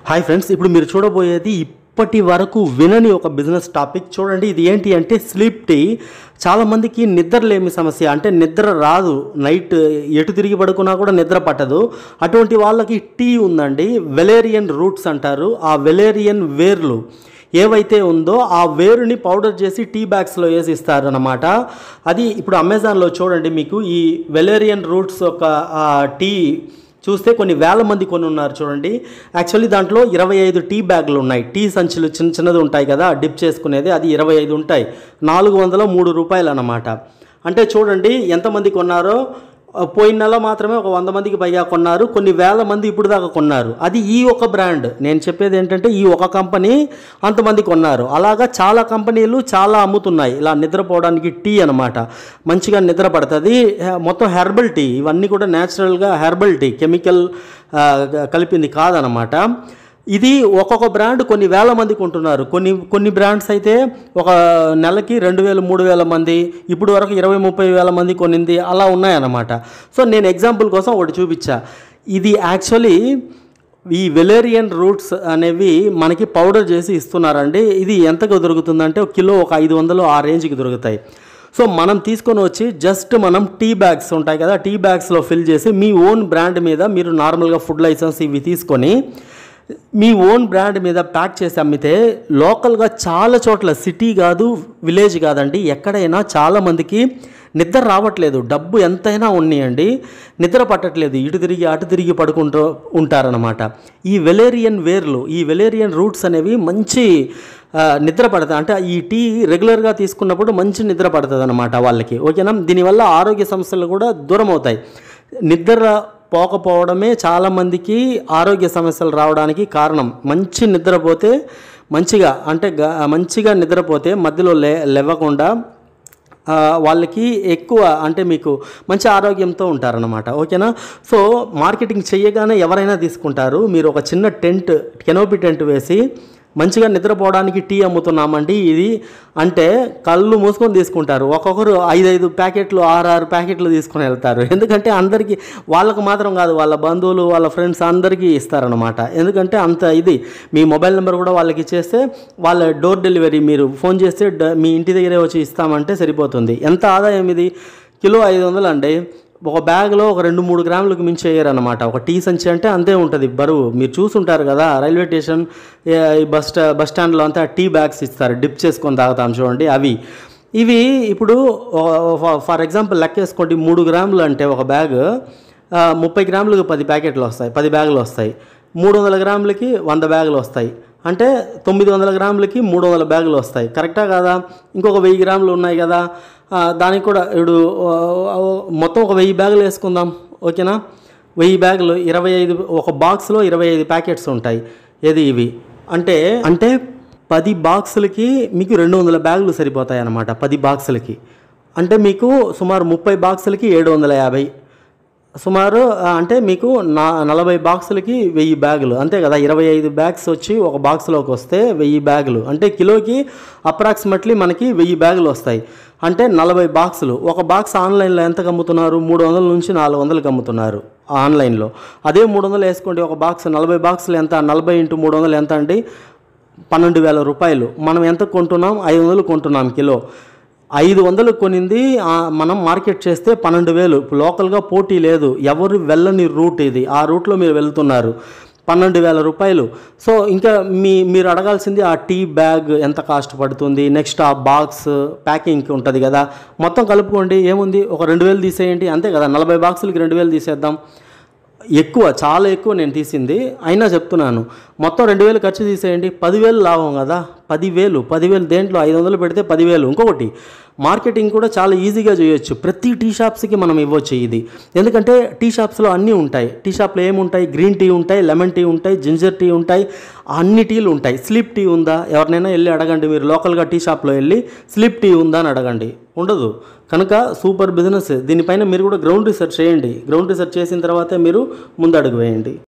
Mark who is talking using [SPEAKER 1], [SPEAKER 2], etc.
[SPEAKER 1] hi friends ఇప్పుడు మీరు చూడబోయేది ఇప్పటి వరకు వినని ఒక బిజినెస్ టాపిక్ చూడండి ఇది ఏంటి అంటే స్లీప్ టీ చాలామందికి నిద్రలేమి సమస్య అంటే నిద్ర రాదు నైట్ ఎటు తిరిగి పడుకున్నా కూడా నిద్ర పట్టదు అటువంటి వాళ్ళకి టీ ఉందండి వెలేరియన్ రూట్స్ అంటారు ఆ వెలేరియన్ వేర్లు ఏవైతే ఉందో ఆ వేరుని పౌడర్ చేసి టీ బ్యాగ్స్లో వేసి ఇస్తారనమాట అది ఇప్పుడు అమెజాన్లో చూడండి మీకు ఈ వెలేరియన్ రూట్స్ ఒక ఆ, టీ చూస్తే కొన్ని వేల మంది కొని ఉన్నారు చూడండి యాక్చువల్లీ దాంట్లో ఇరవై ఐదు టీ బ్యాగులు ఉన్నాయి టీ సంచులు చిన్న చిన్నది ఉంటాయి కదా డిప్ చేసుకునేది అది ఇరవై ఐదు ఉంటాయి నాలుగు వందల మూడు రూపాయలు అన్నమాట అంటే చూడండి ఎంతమంది కొన్నారో ఆ, పోయిన నెల మాత్రమే ఒక వంద మందికి పైగా కొన్నారు కొన్ని వేల మంది ఇప్పుడు దాకా కొన్నారు అది ఈ ఒక బ్రాండ్ నేను చెప్పేది ఏంటంటే ఈ ఒక కంపెనీ అంతమంది కొన్నారు అలాగా చాలా కంపెనీలు చాలా అమ్ముతున్నాయి ఇలా నిద్రపోవడానికి టీ అనమాట మంచిగా నిద్ర పడుతుంది హె- మొత్తం హెర్బల్ టీ ఇవన్నీ కూడా న్యాచురల్గా హెర్బల్ టీ కెమికల్ ఆ, కలిపింది కాదనమాట ఇది ఒక్కొక్క బ్రాండ్ కొన్ని వేల మంది కొంటున్నారు కొన్ని కొన్ని బ్రాండ్స్ అయితే ఒక నెలకి రెండు వేలు మూడు వేల మంది ఇప్పుడు వరకు ఇరవై ముప్పై వేల మంది కొనింది అలా ఉన్నాయన్నమాట సో నేను ఎగ్జాంపుల్ కోసం ఒకటి చూపించా ఇది యాక్చువల్లీ ఈ వెలేరియన్ రూట్స్ అనేవి మనకి పౌడర్ చేసి ఇస్తున్నారండి ఇది ఎంతకు దొరుకుతుందంటే ఒక కిలో ఒక ఐదు వందలు ఆ రేంజ్కి దొరుకుతాయి సో మనం తీసుకొని వచ్చి జస్ట్ మనం టీ బ్యాగ్స్ ఉంటాయి కదా టీ బ్యాగ్స్లో ఫిల్ చేసి మీ ఓన్ బ్రాండ్ మీద మీరు నార్మల్గా ఫుడ్ లైసెన్స్ ఇవి తీసుకొని మీ ఓన్ బ్రాండ్ మీద ప్యాక్ చేసి అమ్మితే లోకల్గా చాలా చోట్ల సిటీ కాదు విలేజ్ కాదండి ఎక్కడైనా చాలామందికి నిద్ర రావట్లేదు డబ్బు ఎంతైనా ఉన్నాయండి నిద్ర పట్టట్లేదు ఇటు తిరిగి అటు తిరిగి పడుకుంటూ ఉంటారనమాట ఈ వెలేరియన్ వేర్లు ఈ వెలేరియన్ రూట్స్ అనేవి మంచి ఆ, నిద్ర పడతాయి అంటే ఈ టీ రెగ్యులర్గా తీసుకున్నప్పుడు మంచి నిద్ర పడుతుంది అనమాట వాళ్ళకి ఓకేనా దీనివల్ల ఆరోగ్య సమస్యలు కూడా దూరం అవుతాయి నిద్ర పోకపోవడమే చాలామందికి ఆరోగ్య సమస్యలు రావడానికి కారణం మంచి నిద్రపోతే మంచిగా అంటే గ- మంచిగా నిద్రపోతే మధ్యలో లే లేవకుండా ఆ, వాళ్ళకి ఎక్కువ అంటే మీకు మంచి ఆరోగ్యంతో ఉంటారనమాట ఓకేనా సో మార్కెటింగ్ చేయగానే ఎవరైనా తీసుకుంటారు మీరు ఒక చిన్న టెంట్ కెనోపి టెంట్ వేసి మంచిగా నిద్రపోవడానికి టీ అమ్ముతున్నామండి ఇది అంటే కళ్ళు మూసుకొని తీసుకుంటారు ఒక్కొక్కరు ఐదైదు ప్యాకెట్లు ఆరు ఆరు ప్యాకెట్లు తీసుకొని వెళ్తారు ఎందుకంటే అందరికీ వాళ్ళకు మాత్రం కాదు వాళ్ళ బంధువులు వాళ్ళ ఫ్రెండ్స్ అందరికీ ఇస్తారనమాట ఎందుకంటే అంత ఇది మీ మొబైల్ నెంబర్ కూడా వాళ్ళకి ఇచ్చేస్తే వాళ్ళ డోర్ డెలివరీ మీరు ఫోన్ చేస్తే డ- మీ ఇంటి దగ్గరే వచ్చి ఇస్తామంటే సరిపోతుంది ఎంత ఆదాయం ఇది కిలో ఐదు వందలు అండి ఒక బ్యాగ్లో ఒక రెండు మూడు గ్రాములకు మించి వేయరనమాట ఒక టీ సంచి అంటే అంతే ఉంటుంది బరువు మీరు చూసుంటారు కదా రైల్వే స్టేషన్ ఏ, ఈ బస్ స్టా బస్ స్టాండ్లో అంతా టీ బ్యాగ్స్ ఇస్తారు డిప్ చేసుకొని తాగుతాం చూడండి అవి ఇవి ఇప్పుడు ఫర్ ఎగ్జాంపుల్ లెక్కేసుకోండి మూడు గ్రాములు అంటే ఒక బ్యాగ్ ఆ, ముప్పై గ్రాములకు పది ప్యాకెట్లు వస్తాయి పది బ్యాగులు వస్తాయి మూడు వందల గ్రాములకి వంద బ్యాగులు వస్తాయి అంటే తొమ్మిది వందల గ్రాములకి మూడు వందల బ్యాగులు వస్తాయి కరెక్టా కదా ఇంకొక వెయ్యి గ్రాములు ఉన్నాయి కదా ఆ, దానికి కూడా ఇప్పుడు ఆ, మొత్తం ఒక వెయ్యి బ్యాగులు వేసుకుందాం ఓకేనా వెయ్యి బ్యాగులు ఇరవై ఐదు ఒక బాక్స్లో ఇరవై ఐదు ప్యాకెట్స్ ఉంటాయి ఏది ఇవి అంటే అంటే పది బాక్సులకి మీకు రెండు వందల బ్యాగులు సరిపోతాయి అన్నమాట పది బాక్సులకి అంటే మీకు సుమారు ముప్పై బాక్సులకి ఏడు వందల యాభై సుమారు ఆ, అంటే మీకు నా నలభై బాక్సులకి వెయ్యి బ్యాగులు అంతే కదా ఇరవై ఐదు బ్యాగ్స్ వచ్చి ఒక బాక్స్లోకి వస్తే వెయ్యి బ్యాగులు అంటే కిలోకి అప్రాక్సిమేట్లీ మనకి వెయ్యి బ్యాగులు వస్తాయి అంటే నలభై బాక్సులు ఒక బాక్స్ ఆన్లైన్లో ఎంతకు అమ్ముతున్నారు మూడు వందల నుంచి నాలుగు వందలకి అమ్ముతున్నారు ఆన్లైన్లో అదే మూడు వందలు వేసుకోండి ఒక బాక్స్ నలభై బాక్సులు ఎంత నలభై ఇంటూ మూడు వందలు ఎంత అండి పన్నెండు వేల రూపాయలు మనం ఎంత కొంటున్నాం ఐదు వందలు కొంటున్నాం కిలో ఐదు వందలు కొనింది ఆ, మనం మార్కెట్ చేస్తే పన్నెండు వేలు ఇప్పుడు లోకల్గా పోటీ లేదు ఎవరు వెళ్ళని రూట్ ఇది ఆ రూట్లో మీరు వెళ్తున్నారు పన్నెండు వేల రూపాయలు సో ఇంకా మీ మీరు అడగాల్సింది ఆ టీ బ్యాగ్ ఎంత కాస్ట్ పడుతుంది నెక్స్ట్ ఆ బాక్స్ ప్యాకింగ్ ఉంటుంది కదా మొత్తం కలుపుకోండి ఏముంది ఒక రెండు వేలు తీసేయండి అంతే కదా నలభై బాక్సులకి రెండు వేలు తీసేద్దాం ఎక్కువ చాలా ఎక్కువ నేను తీసింది అయినా చెప్తున్నాను మొత్తం రెండు వేలు ఖర్చు తీసేయండి పదివేలు లాభం కదా పదివేలు పదివేలు దేంట్లో ఐదు వందలు పెడితే పదివేలు ఇంకొకటి మార్కెటింగ్ కూడా చాలా ఈజీగా చేయొచ్చు ప్రతి టీ షాప్స్కి మనం ఇవ్వచ్చు ఇది ఎందుకంటే టీ షాప్స్లో అన్నీ ఉంటాయి టీ షాప్లో ఏముంటాయి గ్రీన్ టీ ఉంటాయి లెమన్ టీ ఉంటాయి జింజర్ టీ ఉంటాయి అన్ని టీలు ఉంటాయి స్లీప్ టీ ఉందా ఎవరినైనా వెళ్ళి అడగండి మీరు లోకల్గా టీ షాప్లో వెళ్ళి స్లీప్ టీ ఉందా అని అడగండి ఉండదు కనుక సూపర్ బిజినెస్ దీనిపైన మీరు కూడా గ్రౌండ్ రీసెర్చ్ చేయండి గ్రౌండ్ రీసెర్చ్ చేసిన తర్వాతే మీరు ముందడుగు వేయండి